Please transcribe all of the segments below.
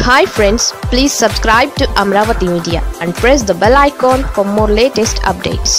hi friends please subscribe to Amaravati media and press the bell icon for more latest updates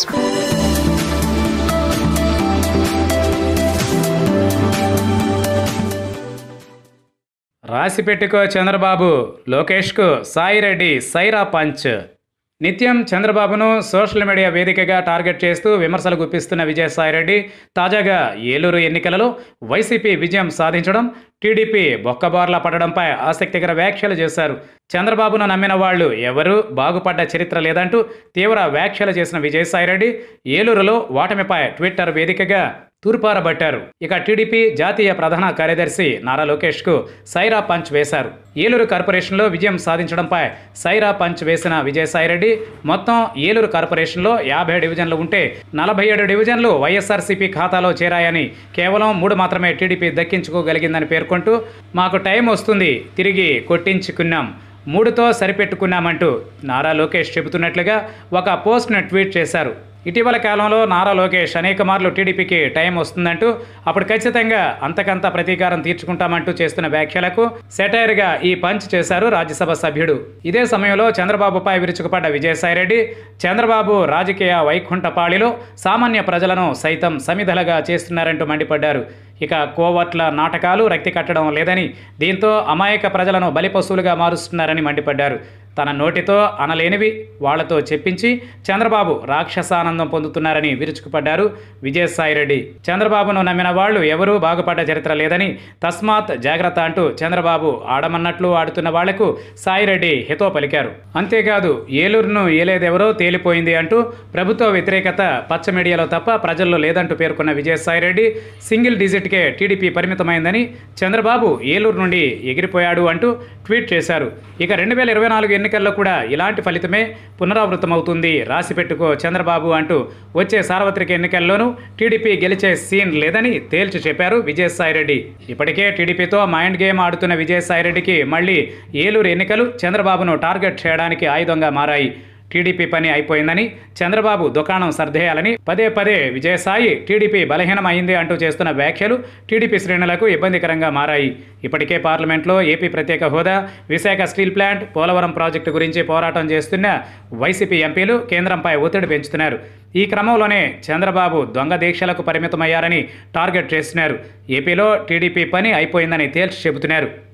రాసి పెట్టుకో చంద్రబాబు లోకేష్కు సాయిరెడ్డి సైరా punch నిత్యం చంద్రబాబును సోషల్ మీడియా వేదికగా టార్గెట్ చేస్తూ విమర్శలు గుప్పిస్తున్న విజయసాయిరెడ్డి తాజాగా ఏలూరు ఎన్నికలలో వైసీపీ విజయం సాధించడం టీడీపీ బొక్కబార్ల పడడంపై ఆసక్తికర వ్యాఖ్యలు చేశారు చంద్రబాబును నమ్మిన వాళ్ళు ఎవరూ బాగుపడ్డ చరిత్ర లేదంటూ తీవ్ర వ్యాఖ్యలు చేసిన విజయసాయిరెడ్డి ఏలూరులో ఓటమిపై ట్విట్టర్ వేదికగా తూర్పారబట్టారు ఇక టీడీపీ జాతీయ ప్రధాన కార్యదర్శి నారా లోకేష్ కు సైరా పంచ్ వేశారు ఏలూరు కార్పొరేషన్లో విజయం సాధించడంపై సైరా పంచ్ వేసిన విజయసాయిరెడ్డి మొత్తం ఏలూరు కార్పొరేషన్లో యాభై డివిజన్లు ఉంటే నలభై ఏడు డివిజన్లు వైఎస్ఆర్సీపీ ఖాతాలో చేరాయని కేవలం మూడు మాత్రమే టీడీపీ దక్కించుకోగలిగిందని పేర్కొంటూ మాకు టైం వస్తుంది తిరిగి కొట్టించుకున్నాం మూడుతో సరిపెట్టుకున్నామంటూ నారా లోకేష్ చెబుతున్నట్లుగా ఒక పోస్ట్ను ట్వీట్ చేశారు ఇటీవల కాలంలో నారా లోకేష్ అనేక మార్లు టీడీపీకి టైం వస్తుందంటూ అప్పుడు ఖచ్చితంగా అంతకంత ప్రతీకారం తీర్చుకుంటామంటూ చేస్తున్న వ్యాఖ్యలకు సెటైర్గా ఈ పంచ్ చేశారు రాజ్యసభ సభ్యుడు ఇదే సమయంలో చంద్రబాబుపై విరుచుకుపడ్డ విజయసాయిరెడ్డి చంద్రబాబు రాజకీయ వైకుంఠపాళిలో సామాన్య ప్రజలను సైతం సమిధలగా చేస్తున్నారంటూ మండిపడ్డారు ఇక కోవట్ల నాటకాలు రక్తి కట్టడం లేదని దీంతో అమాయక ప్రజలను బలిపశువులుగా మారుస్తున్నారని మండిపడ్డారు తన నోటితో అనలేనివి వాళ్లతో చెప్పించి చంద్రబాబు రాక్షసానందం పొందుతున్నారని విరుచుకుపడ్డారు విజయసాయిరెడ్డి చంద్రబాబును నమ్మిన వాళ్ళు ఎవరూ బాగుపడ్డ చరిత్ర లేదని తస్మాత్ జాగ్రత్త అంటూ చంద్రబాబు ఆడమన్నట్లు ఆడుతున్న వాళ్లకు సాయిరెడ్డి హితో పలికారు అంతేకాదు ఏలూరును ఏలేదెవరో తేలిపోయింది అంటూ ప్రభుత్వ వ్యతిరేకత పచ్చ మీడియాలో తప్ప ప్రజల్లో లేదంటూ పేర్కొన్న విజయసాయిరెడ్డి సింగిల్ డిజిట్కే టీడీపీ పరిమితమైందని చంద్రబాబు ఏలూరు నుండి ఎగిరిపోయాడు అంటూ ట్వీట్ చేశారు ఇక రెండు వేల ఇరవై నాలుగు ఎన్నికల్లో కూడా ఇలాంటి ఫలితమే పునరావృతమవుతుంది రాసి పెట్టుకో చంద్రబాబు అంటూ వచ్చే సార్వత్రిక ఎన్నికల్లోనూ టీడీపీ గెలిచే సీన్ లేదని తేల్చి చెప్పారు విజయసాయిరెడ్డి ఇప్పటికే టీడీపీతో మైండ్ గేమ్ ఆడుతున్న విజయసాయిరెడ్డికి మళ్ళీ ఏలూరు ఎన్నికలు చంద్రబాబును టార్గెట్ చేయడానికి ఆయుధంగా మారాయి టీడీపీ పని అయిపోయిందని చంద్రబాబు దుకాణం సర్దేయాలని పదే పదే విజయసాయి టీడీపీ బలహీనమైంది అంటూ చేస్తున్న వ్యాఖ్యలు టీడీపీ శ్రేణులకు ఇబ్బందికరంగా మారాయి ఇప్పటికే పార్లమెంట్లో ఏపీ ప్రత్యేక హోదా Visakha steel plant Polavaram project గురించి పోరాటం చేస్తున్న వైసీపీ ఎంపీలు కేంద్రంపై ఒత్తిడి పెంచుతున్నారు ఈ క్రమంలోనే చంద్రబాబు దొంగ దీక్షలకు పరిమితమయ్యారని టార్గెట్ చేస్తున్నారు ఏపీలో టీడీపీ పని అయిపోయిందని తేల్చి చెబుతున్నారు